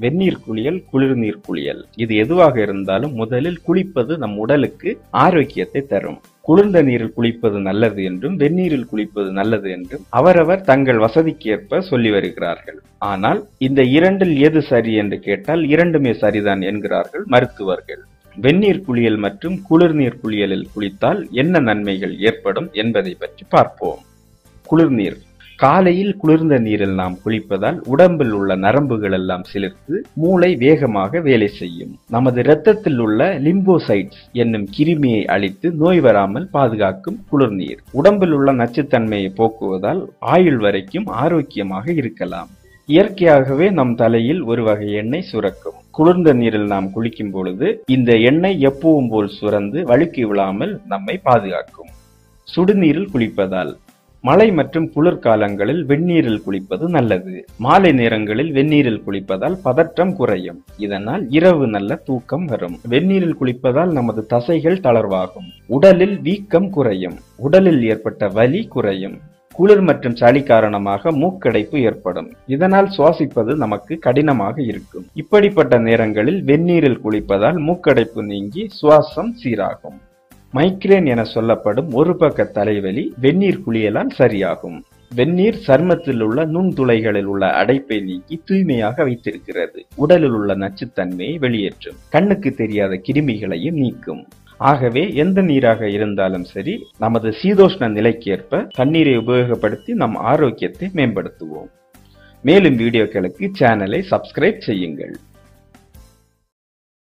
வெந்நீர் குளியல் குளிர்நீர் குளியல் இது எதுவாக இருந்தாலும் முதலில் குளிப்பது நம் உடலுக்கு ஆரோக்கியத்தை தரும் குளிர்ந்த நீரில் குளிப்பது நல்லது என்றும் வெந்நீரில் குளிப்பது நல்லது என்றும் அவரவர் தங்கள் வசதிக்கேற்ப சொல்லி வருகிறார்கள் ஆனால் இந்த இரண்டில் எது சரி என்று கேட்டால் இரண்டுமே சரிதான் என்கிறார்கள் மருத்துவர்கள் வெந்நீர் குளியல் மற்றும் குளிர்நீர் குளியலில் குளித்தால் என்ன நன்மைகள் ஏற்படும் என்பதை பற்றி பார்ப்போம் குளிர்நீர் காலையில் குளிர்ந்த நீரில் நாம் குளிப்பதால் உடம்பில் உள்ள நரம்புகள் எல்லாம் சிலிர்த்து மூளை வேகமாக வேலை செய்யும் நமது இரத்தத்தில் உள்ள லிம்போசைட்ஸ் என்னும் கிருமியை அழித்து நோய் வராமல் பாதுகாக்கும் குளிர்நீர் உடம்பில் உள்ள நச்சுத்தன்மையை போக்குவதால் ஆயுள் வரைக்கும் ஆரோக்கியமாக இருக்கலாம் இயற்கையாகவே நம் தலையில் ஒரு வகை எண்ணெய் சுரக்கும் குளிர்ந்த நீரில் நாம் குளிக்கும் பொழுது இந்த எண்ணெய் எப்பவும் போல் சுரந்து வழுக்கி விழாமல் நம்மை பாதுகாக்கும் சுடுநீரில் குளிப்பதால் மழை மற்றும் குளிர்காலங்களில் வெந்நீரில் குளிப்பது நல்லது மாலை நேரங்களில் வெந்நீரில் குளிப்பதால் பதற்றம் குறையும் இதனால் இரவு நல்ல தூக்கம் வரும் வெந்நீரில் குளிப்பதால் நமது தசைகள் தளர்வாகும் உடலில் வீக்கம் குறையும் உடலில் ஏற்பட்ட வலி குறையும் குளிர் மற்றும் சளி காரணமாக மூக்கடைப்பு ஏற்படும் இதனால் சுவாசிப்பது நமக்கு கடினமாக இருக்கும் இப்படிப்பட்ட நேரங்களில் வெந்நீரில் குளிப்பதால் மூக்கடைப்பு நீங்கி சுவாசம் சீராகும் மைக்ரேன் என சொல்லப்படும் ஒரு பக்க தலைவலி வெந்நீர் குளியலால் சரியாகும் வெந்நீர் சர்மத்தில் உள்ள நுண்துளைகளில் உள்ள அடைப்பை நீக்கி தூய்மையாக வைத்திருக்கிறது உடலில் உள்ள நச்சுத்தன்மையை வெளியேற்றும் கண்ணுக்கு தெரியாத கிருமிகளையும் நீக்கும் ஆகவே எந்த நீராக இருந்தாலும் சரி நமது சீதோஷ்ண நிலைக்கேற்ப தண்ணீரை உபயோகப்படுத்தி நம் ஆரோக்கியத்தை மேம்படுத்துவோம் மேலும் வீடியோக்களுக்கு சேனலை சப்ஸ்கிரைப் செய்யுங்கள்